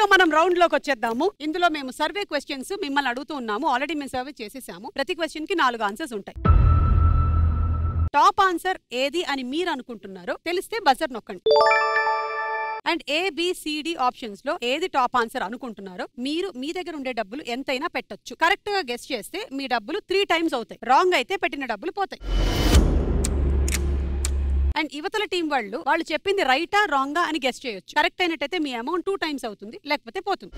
మనం రౌండ్ లోకి వచ్చేద్దాము ఇందులో మేము సర్వే క్వశ్చన్స్ మిమ్మల్ని అడుగుతూ ఉన్నాము ఆల్రెడీ మేము సర్వే చేసేసాము ప్రతి క్వశ్చన్ కి నాలుగు ఆన్సర్స్ ఉంటాయి టాప్ ఆన్సర్ ఏది అని మీరు అనుకుంటున్నారో తెలిస్తే బజర్ నొక్కండి అండ్ ఏబిసిడి ఆప్షన్స్ లో ఏది టాప్ ఆన్సర్ అనుకుంటున్నారో మీరు మీ దగ్గర ఉండే డబ్బులు ఎంతైనా పెట్టొచ్చు కరెక్ట్ గా గెస్ చేస్తే మీ డబ్బులు త్రీ టైమ్స్ అవుతాయి రాంగ్ అయితే పెట్టిన డబ్బులు పోతాయి అండ్ యువతల టీం వాళ్ళు వాళ్ళు చెప్పింది రైటా రాంగా అని గెస్ చేయొచ్చు కరెక్ట్ అయినట్టయితే మీ అమౌంట్ టూ టైమ్స్ అవుతుంది లేకపోతే పోతుంది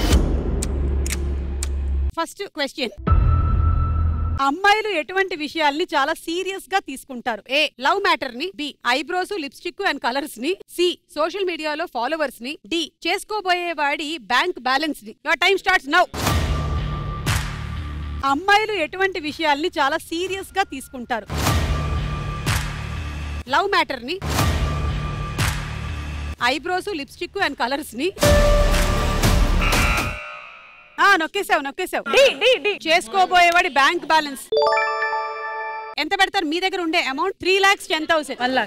ఫస్ట్ క్వశ్చన్ అమ్మాయిలు ఎటువంటి విషయాల్ని చాలా సీరియస్ గా తీసుకుంటారు ఏ లవ్ మ్యాటర్ ని B eyebrows lipstick and colours ని సి సోషల్ మీడియాలో ఫాలోవర్స్ ని డి చేసుకోబోయే వాడి బ్యాంక్ బ్యాలెన్స్ ని యువర్ టైం స్టార్ట్స్ నౌ అమ్మాయిలు ఎటువంటి విషయాల్ని చాలా సీరియస్ గా తీసుకుంటారు లవ్ మ్యాటర్ ని ఐబ్రోస్ లిప్స్టిక్ అండ్ కలర్స్ ని ఆ నొక్కేసావు నొక్కేసావు చేసుకోబోయేవాడి బ్యాంక్ బ్యాలెన్స్ ఎంత పెడతారు మీ దగ్గర ఉండే amount three lakhs ten thousand మళ్ళా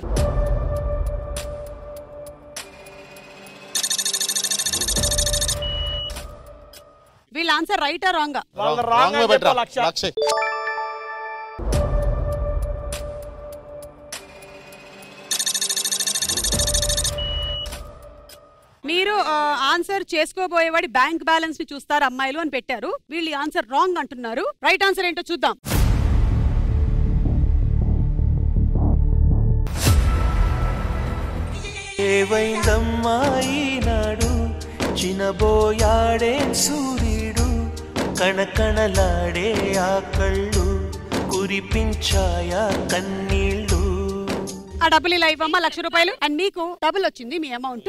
వీళ్ళ ఆన్సర్ రైటా రాంగా వాళ్ళ రాంగ్ రాంగ్ లో అని పెట్టరా చెప్పు లక్ష. లక్ష మీరు ఆన్సర్ చేసుకోబోయేవాడి బ్యాంక్ బ్యాలెన్స్ ని చూస్తారు అమ్మాయిలు అని పెట్టారు వీళ్ళు ఆన్సర్ రాంగ్ అంటున్నారు రైట్ ఆన్సర్ ఏంటో చూద్దాం ఏవైందమ్మా ఈనాడు చినబోయాడే సూర్యుడు కణకణలాడే ఆ కళ్ళు కురిపించాయా కన్నీళ్ళు ఆ డబ్బులు ఇలా ఇవ్వమ్మా లక్ష రూపాయలు అండ్ మీకు డబుల్ వచ్చింది మీ అమౌంట్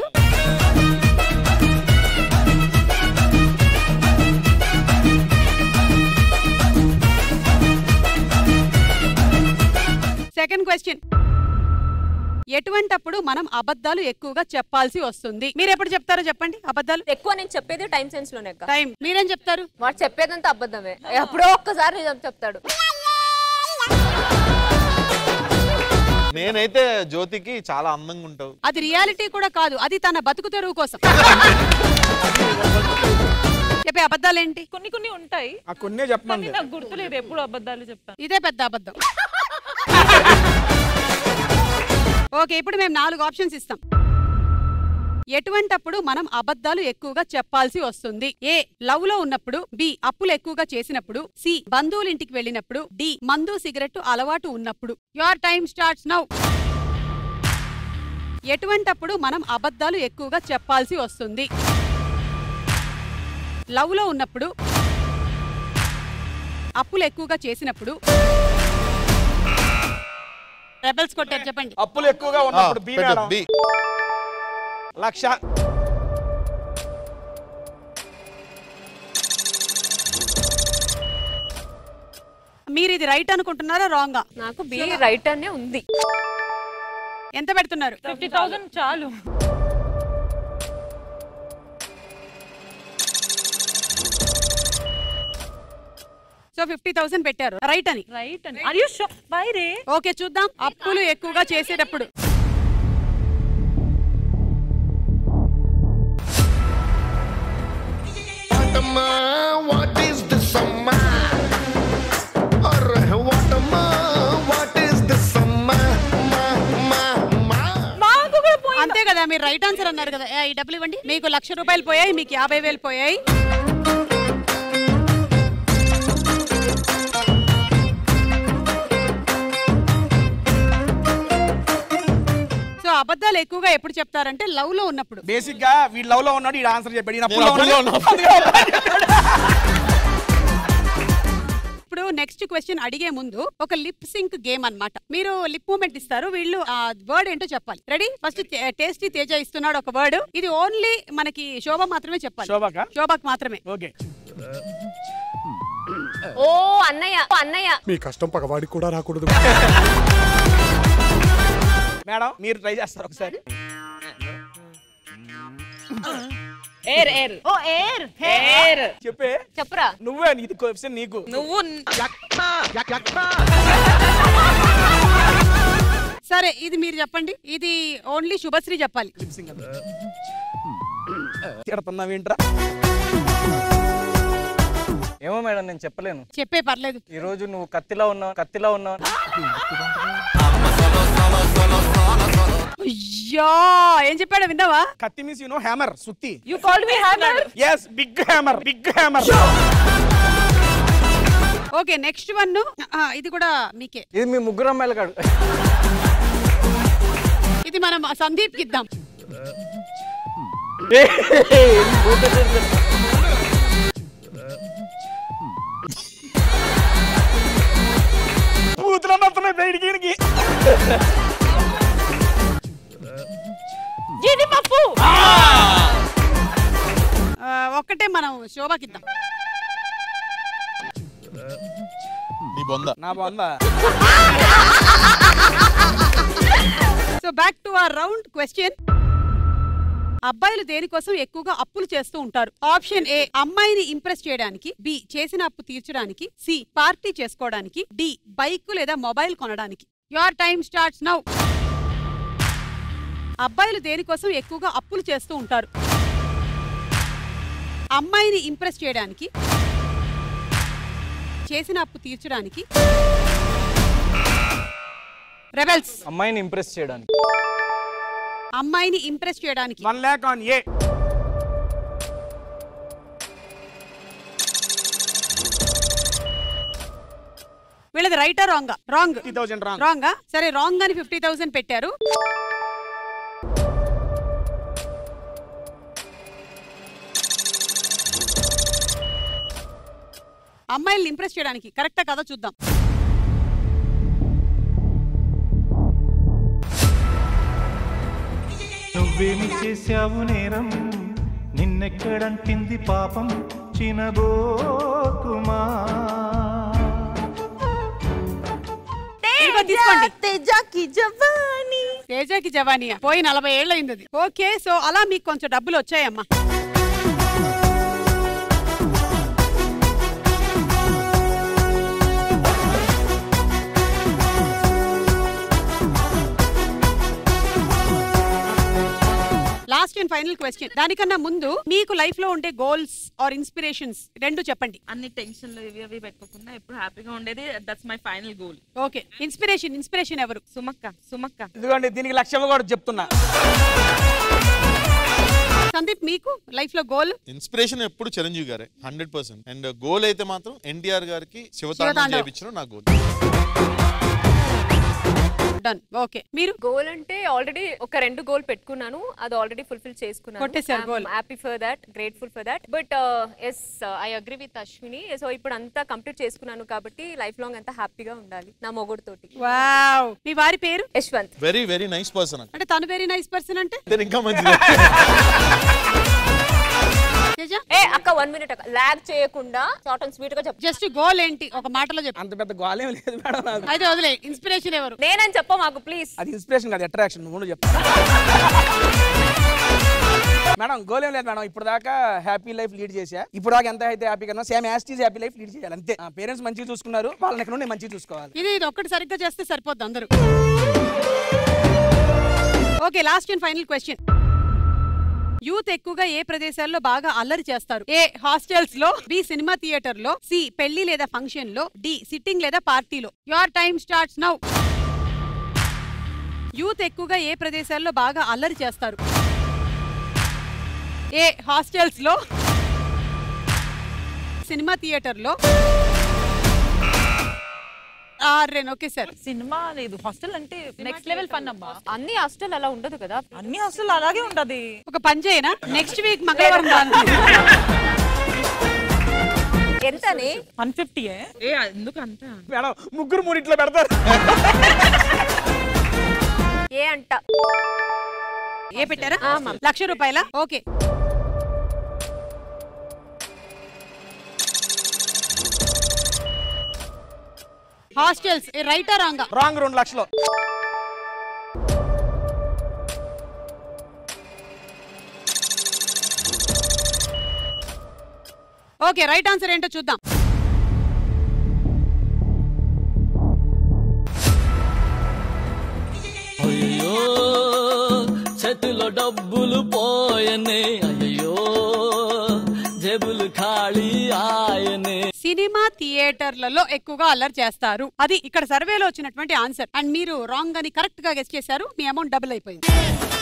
సెకండ్ క్వశ్చన్ ఎటువంటప్పుడు మనం అబద్ధాలు ఎక్కువగా చెప్పాల్సి వస్తుంది మీరు ఎప్పుడు చెప్తారో చెప్పండి అబద్ధాలు ఎక్కువ నేను చెప్పేది టైం సెన్స్ లోనే అక్క టైం మీరేం చెప్తారు వాడు చెప్పేదంతా అబద్ధమే ఎప్పుడో ఒక్కసారి నిజం చెప్తాడు నేనైతే జ్యోతికి చాలా అందంగా ఉంటావు అది రియాలిటీ కూడా కాదు అది తన బతుకు తెరువు కోసం చెప్పే అబద్ధాలేంటి కొన్ని కొన్ని ఉంటాయి ఆ కొన్నే కానీ చెప్పమంది నాకు గుర్తులేదు ఎప్పుడు అబద్ధాలు చెప్తాను ఇదే పెద్ద అబద్ధం ఓకే ఇప్పుడు మేము నాలుగు ఆప్షన్స్ ఇస్తాం ఎటువంటప్పుడు మనం అబద్ధాలు ఎక్కువగా చెప్పాల్సి వస్తుంది ఏ లవ్ లో ఉన్నప్పుడు బి అప్పులు ఎక్కువగా చేసినప్పుడు సి బంధువుల ఇంటికి వెళ్ళినప్పుడు డి మందు సిగరెట్ అలవాటు ఉన్నప్పుడు యువర్ టైం స్టార్ట్స్ నౌ ఎటువంటప్పుడు మనం అబద్ధాలు ఎక్కువగా చెప్పాల్సి వస్తుంది లవ్ లో ఉన్నప్పుడు అప్పులు ఎక్కువగా చేసినప్పుడు రెబల్స్ కొట్టారు చెప్పండి అప్పులు ఎక్కువగా ఆ, ఉన్నప్పుడు బి పెట్టు, మేడం బి లక్ష మీరు ఇది రైట్ అనుకుంటున్నారా రాంగా నాకు బి రైట్ అనే ఉంది ఎంత పెడుతున్నారు ఫిఫ్టీ థౌసండ్ చాలు సో ఫిఫ్టీ థౌసండ్ పెట్టారు రైట్ అని రైట్ అని అయ్యో బైరే ఓకే చూద్దాం అప్పులు ఎక్కువగా చేసేటప్పుడు What what is this అమ్మా అరే what అమ్మా what is this అమ్మా మా మా మా మాకు కూడా పోయింది అంతే కదా మీరు రైట్ ఆన్సర్ అన్నారు కదా ఏ, ఈ డబ్బులు ఇవ్వండి మీకు లక్ష రూపాయలు పోయాయి మీకు యాభై వేలు పోయాయి సో అబద్ధాలు ఎక్కువగా ఎప్పుడు చెప్తారంటే లవ్ లో ఉన్నప్పుడు బేసిక్ గా వీడు లవ్ లో ఉన్నాడు ఈ ఆన్సర్ చెప్పాడు ఈయన నేను అప్పుల్లో అప్పుల్లో ఉన్నాడు. అందుకే అబద్ధాలు చెప్పాడు. ఇప్పుడు నెక్స్ట్ క్వశ్చన్ అడిగే ముందు ఒక లిప్ సింక్ గేమ్ అన్నమాట మీరు లిప్ మూమెంట్ ఇస్తారు వీళ్ళు ఆ వర్డ్ ఏంటో చెప్పాలి రెడీ ఫస్ట్ టేస్టీ తేజ ఇస్తున్నాడు ఒక వర్డ్ ఇది ఓన్లీ మనకి శోభ మాత్రమే చెప్పాలి శోభక శోభకు మాత్రమే ఓకే ఓ అన్నయ్య ఓ అన్నయ్య మీ కష్టం పగవాడికి కూడా రాకూడదు మేడం మీరు ట్రై చేస్తారు ఒకసారి ఎయిర్ ఎయిర్ ఓ ఎయిర్ ఎయిర్ చెప్పే చెప్పరా నువ్వే నీది క్వశ్చన్ నీకు నువ్వు సరే ఇది మీరు చెప్పండి ఇది ఓన్లీ శుభశ్రీ చెప్పాలి తిడుతున్నావేంట్రా ఏమో మేడం నేను చెప్పలేను చెప్పే పర్లేదు ఈ రోజు నువ్వు కత్తిలా ఉన్నావు కత్తిలా ఉన్నావు అయ్యా ఏం చెప్పాడో విన్నావా కత్తి మీస్ యు నో హ్యామర్ సుత్తి you called me hammer yes big hammer big hammer okay next one ఇది కూడా మీకే ఇది మీ ముగ్గురు అమ్మాయిలు కాదు ఇది మనం సందీప్ కి ఇద్దాం పూతులన్నీ వస్తున్నాయి బయటికి ఈయనకి. జీడిపప్పు ఆ, ఒక్కటే మనం శోభకి ఇద్దాం నీ బొంద నా బాగుందా so back to our round question అబ్బాయిలు దేనికోసం ఎక్కువగా అప్పులు చేస్తూ ఉంటారు ఆప్షన్ ఏ అమ్మాయిని ఇంప్రెస్ చేయడానికి బి చేసిన అప్పు తీర్చడానికి సి పార్టీ చేసుకోవడానికి డి బైక్ లేదా మొబైల్ కొనడానికి యువర్ టైం స్టార్ట్స్ నౌ అబ్బాయిలు దేనికోసం ఎక్కువగా అప్పులు చేస్తూ ఉంటారు అమ్మాయిని ఇంప్రెస్ చేయడానికి చేసిన అప్పు తీర్చడానికి రెబెల్స్ అమ్మాయిని ఇంప్రెస్ చేయడానికి అమ్మాయిని ఇంప్రెస్ చేయడానికి వన్ ల్యాక్ ఆన్ ఏ వీళ్ళది రైటా wrong wrong fifty thousand wrong రాంగా సరే రాంగ్ అని ఫిఫ్టీ థౌసండ్ పెట్టారు అమ్మాయిల్ని ఇంప్రెస్ చేయడానికి కరెక్టా కదా చూద్దాం నువ్వేమి చేశావు నేరం నిన్నెక్కడంటింది పాపం చినబోకుమా ఇదిగో తీసుకోండి తేజాకి జవాని తేజాకి జవానియా పోయి నలభై ఏళ్ళు అయింది అది ఓకే సో అలా మీకు కొంచెం డబ్బులు వచ్చాయమ్మా లాస్ట్ అండ్ ఫైనల్ క్వశ్చన్ దానికన్నా ముందు మీకు లైఫ్ లో ఉండే గోల్స్ ఆర్ ఇన్స్పిరేషన్స్ రెండు చెప్పండి అన్ని టెన్షన్లు ఇవి అవి పెట్టుకోకుండా ఎప్పుడు హ్యాపీగా ఉండేది that's my final goal okay inspiration inspiration ఎవరు సుమక్క సుమక్క ఇదిగోండి దీనికి లక్ష్యం కూడా చెప్తున్నా సందీప్ మీకు లైఫ్ లో గోల్ ఇన్స్పిరేషన్ ఎప్పుడు చిరంజీవి గారే హండ్రెడ్ పర్సెంట్ అండ్ గోల్ అయితే మాత్రం ఎన్టీఆర్ గారికి శివతాండం శివతాండవం. చేయించడం నా గోల్ డన్ ఓకే మీరు గోల్ అంటే ఆల్రెడీ ఒక రెండు గోల్ పెట్టుకున్నాను అది ఆల్రెడీ ఫుల్ఫిల్ చేసుకున్నాను కొట్టేశారు goal. Happy for that grateful for that but yes I agree with Ashwini so ఇప్పుడు అంతా కంప్లీట్ చేసుకున్నాను కాబట్టి లైఫ్ లాంగ్ అంతా హ్యాపీగా ఉండాలి నా మొగుడు తోటి వావ్ మీ వారి పేరు Yashwant very very nice person అంటే తను వెరీ నైస్ పర్సన్ అంటే అంటే ఇంకా మంచిది తేజ ఏ అక్క వన్ మినిట్ అక్క లాగ్ చేయకుండా షార్ట్ అండ్ స్వీట్ గా చెప్పు జస్ట్ గోల్ ఏంటి ఒక మాటలో చెప్పు అంత పెద్ద గోలేం లేదు మేడం నాకు అయితే వదిలే ఇన్స్పిరేషన్ ఎవరు నేనని చెప్ప మాకు ప్లీజ్ అది ఇన్స్పిరేషన్ కాదు అట్రాక్షన్ నువ్వు చెప్తా మేడం గోల్ ఏం లేదు మేడం ఇప్పుడు దాకా హ్యాపీ లైఫ్ లీడ్ చేసా ఇప్పుడు దాకా ఎంత అయితే హ్యాపీ కన్నా సేమ్ యాస్టీజ్ హ్యాపీ లైఫ్ లీడ్ చేయాలి అంతే పేరెంట్స్ మంచిగా చూసుకున్నారు వాళ్ళని ఇక్కడ నుండి మంచిగా చూసుకోవాలి ఇది ఇది ఒక్కటి సరిగ్గా చేస్తే సరిపోద్ది అందరూ okay last and final question youth ఎక్కువగా ఏ ప్రదేశాల్లో బాగా అల్లరి చేస్తారు ఏ హాస్టల్స్ లో బి సినిమా థియేటర్ లో సి పెళ్లి లేదా ఫంక్షన్ లో డి సిట్టింగ్ లేదా పార్టీలో your time starts now youth ఎక్కువగా ఏ ప్రదేశాల్లో బాగా అల్లరి చేస్తారు ఏ హాస్టల్స్ లో సినిమా థియేటర్ లో ఆర్రెన్ ఓకే సార్ సినిమా లేదు హాస్టల్ అంటే నెక్స్ట్ లెవెల్ ఫన్ అమ్మా అన్ని హాస్టల్ అలా ఉండదు కదా అన్ని హాస్టల్ అలాగే ఉంటది ఒక పని చేయనా నెక్స్ట్ వీక్ మంగళవారం రాను ఎంతనే వన్ ఫిఫ్టీ ఏ ఎందుకు అంత మేడం ముగ్గురు మూడిట్లో పెడతారు ఏ అంట ఏ పెట్టారా ఆ, ma'am. లక్ష రూపాయల ఓకే హాస్టల్స్ రైటా రాంగా రాంగ్ రెండు లక్షలు ఓకే రైట్ ఆన్సర్ ఏంటో చూద్దాం అయ్యో చేతిలో డబ్బులు పోయనే అయ్యో థియేటర్లలో ఎక్కువగా అల్లరి చేస్తారు అది ఇక్కడ సర్వేలో వచ్చినటువంటి ఆన్సర్ అండ్ మీరు రాంగ్ అని కరెక్ట్ గా గెస్ చేశారు మీ అమౌంట్ డబుల్ అయిపోయింది